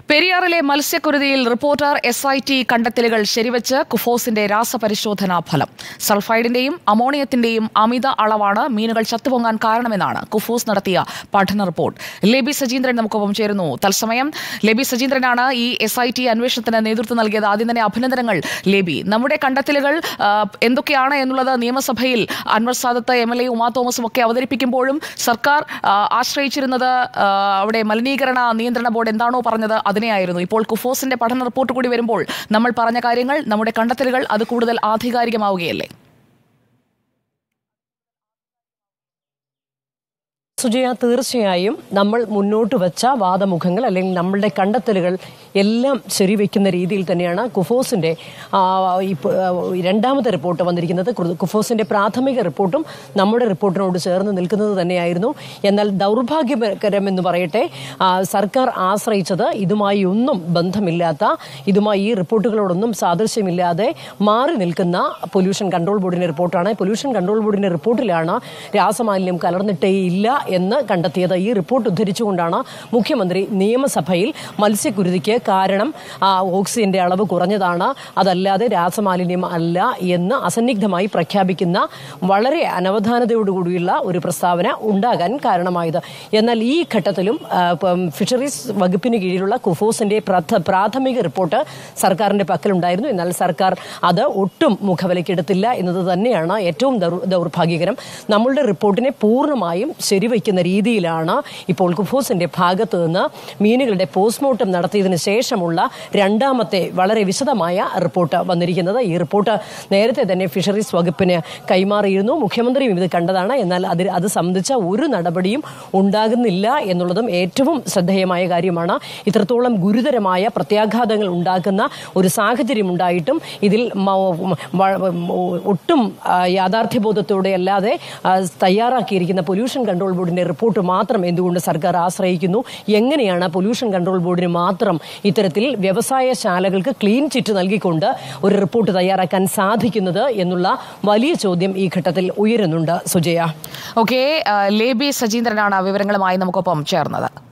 പെരിയാറിലെ മത്സ്യക്കുരുതിയിൽ reporter S I T കണ്ടെത്തലുകൾ ശരിവെച്ച് കുഫോസിന്റെ രാസപരിശോധനാ ഫലം സൾഫൈഡിന്റെയും അമോണിയത്തിന്റെയും അമിത അളവാണ് മീനുകൾ ചത്തുപൊങ്ങാൻ കാരണമെന്നാണ് കുഫോസ് നടത്തിയ പഠന റിപ്പോർട്ട് ലെബി സജീന്ദ്രൻ നമുക്കൊപ്പം ചേരുന്നു തത്സമയം ലെബി സജീന്ദ്രനാണ് ഈ എസ് ഐ ടി അന്വേഷണത്തിന് നേതൃത്വം നൽകിയത് ആദ്യം തന്നെ അഭിനന്ദനങ്ങൾ ലെബി നമ്മുടെ കണ്ടെത്തലുകൾ ആ, എന്തൊക്കെയാണ് എന്നുള്ളത് നിയമസഭയിൽ Anwar Sadath M L A Uma തോമസും ഒക്കെ അവതരിപ്പിക്കുമ്പോഴും സർക്കാർ ആ, ആശ്രയിച്ചിരുന്നത് ആ, അവിടെ മലിനീകരണ നിയന്ത്രണ ബോർഡ് എന്താണോ പറഞ്ഞത് അതിനെയായിരുന്നു ഇപ്പോൾ കുഫോസിന്റെ പഠന റിപ്പോർട്ട് കൂടി വരുമ്പോൾ നമ്മൾ പറഞ്ഞ കാര്യങ്ങൾ നമ്മുടെ കണ്ടെത്തലുകൾ അത് കൂടുതൽ ആധികാരികമാവുകയല്ലേ സുജയ തീർച്ചയായും നമ്മൾ മുന്നോട്ട് വെച്ച വാദമുഖങ്ങൾ അല്ലെങ്കിൽ നമ്മളുടെ കണ്ടെത്തലുകൾ എല്ലാം ശരിവെക്കുന്ന രീതിയിൽ തന്നെയാണ് കുഫോസിന്റെ ആ, ഇപ്പ- ആ, രണ്ടാമത്തെ റിപ്പോർട്ട് വന്നിരിക്കുന്നത് കു- കുഫോസിന്റെ പ്രാഥമിക റിപ്പോർട്ടും നമ്മുടെ റിപ്പോർട്ടിനോട് ചേർന്ന് നിൽക്കുന്നത് തന്നെയായിരുന്നു എന്നാൽ ദൗർഭാഗ്യകരം എന്ന് പറയട്ടെ ആ, സർക്കാർ ആശ്രയിച്ചത് ഇതുമായി ഒന്നും ബന്ധമില്ലാത്ത ഇതുമായി ഈ റിപ്പോർട്ടുകളോടൊന്നും സാദൃശ്യമില്ലാതെ മാറി നിൽക്കുന്ന പൊല്യൂഷൻ കൺട്രോൾ ബോർഡിന്റെ റിപ്പോർട്ടാണ് പൊല്യൂഷൻ കൺട്രോൾ ബോർഡിന്റെ റിപ്പോർട്ടിലാണ് രാസമാലിന്യം കലർന്നിട്ടേ ഇല്ല എന്ന് കണ്ടെത്തിയത് ഈ റിപ്പോർട്ട് ഉദ്ധരിച്ചുകൊണ്ടാണ് മുഖ്യമന്ത്രി നിയമസഭയിൽ മത്സ്യക്കുരുതിക്ക് കാരണം ആ, ഓക്സിജന്റെ അളവ് കുറഞ്ഞതാണ് അതല്ലാതെ രാസമാലിന്യം അല്ല എന്ന് അസന്നിഗ്ധമായി പ്രഖ്യാപിക്കുന്ന വളരെ അനവധാനതയോടുകൂടിയുള്ള ഒരു പ്രസ്താവന ഉണ്ടാകാൻ കാരണമായത് എന്നാൽ ഈ ഘട്ടത്തിലും ആ, ഇപ്പം ഫിഷറീസ് വകുപ്പിന് കീഴിലുള്ള കുഫോസിന്റെ പ്രഥ- പ്രാഥമിക റിപ്പോർട്ട് സർക്കാരിന്റെ പക്കലുണ്ടായിരുന്നു എന്നാൽ സർക്കാർ അത് ഒട്ടും മുഖവിലക്കെടുത്തില്ല എന്നത് തന്നെയാണ് ഏറ്റവും ദൗർ- ദൗർഭാഗ്യകരം നമ്മളുടെ റിപ്പോർട്ടിനെ പൂർണ്ണമായും ശരിവയ്ക്കുന്ന രീതിയിലാണ് ഇപ്പോൾ കുഫോസിന്റെ ഭാഗത്ത് നിന്ന് മീനുകളുടെ പോസ്റ്റ്മോർട്ടം നടത്തിയതിനു ശേഷമുള്ള രണ്ടാമത്തെ വളരെ വിശദമായ റിപ്പോർട്ട് വന്നിരിക്കുന്നത് ഈ റിപ്പോർട്ട് നേരത്തെ തന്നെ ഫിഷറീസ് വകുപ്പിന് കൈമാറിയിരുന്നു മുഖ്യമന്ത്രിയും ഇത് കണ്ടതാണ് എന്നാൽ അതിൽ അത് സംബന്ധിച്ച ഒരു നടപടിയും ഉണ്ടാകുന്നില്ല എന്നുള്ളതും ഏറ്റവും ശ്രദ്ധേയമായ കാര്യമാണ് ഇത്രത്തോളം ഗുരുതരമായ പ്രത്യാഘാതങ്ങൾ ഉണ്ടാക്കുന്ന ഒരു സാഹചര്യം ഉണ്ടായിട്ടും ഇതിൽ മ- വ- ഒട്ടും ആ, യാഥാർത്ഥ്യബോധത്തോടെ അല്ലാതെ ആ, തയ്യാറാക്കിയിരിക്കുന്ന പൊല്യൂഷൻ കൺട്രോൾ ബോർഡിന്റെ റിപ്പോർട്ട് മാത്രം എന്തുകൊണ്ട് സർക്കാർ ആശ്രയിക്കുന്നു എങ്ങനെയാണ് പൊല്യൂഷൻ കൺട്രോൾ ബോർഡിന് മാത്രം ഇത്തരത്തിൽ വ്യവസായശാലകൾക്ക് ക്ലീൻ ചിറ്റ് നൽകിക്കൊണ്ട് ഒരു റിപ്പോർട്ട് തയ്യാറാക്കാൻ സാധിക്കുന്നത് എന്നുള്ള വലിയ ചോദ്യം ഈ ഘട്ടത്തിൽ ഉയരുന്നുണ്ട് സുജയ ഓക്കെ ലേബി സജീന്ദ്രനാണ് വിവരങ്ങളുമായി നമുക്കൊപ്പം ചേർന്നത്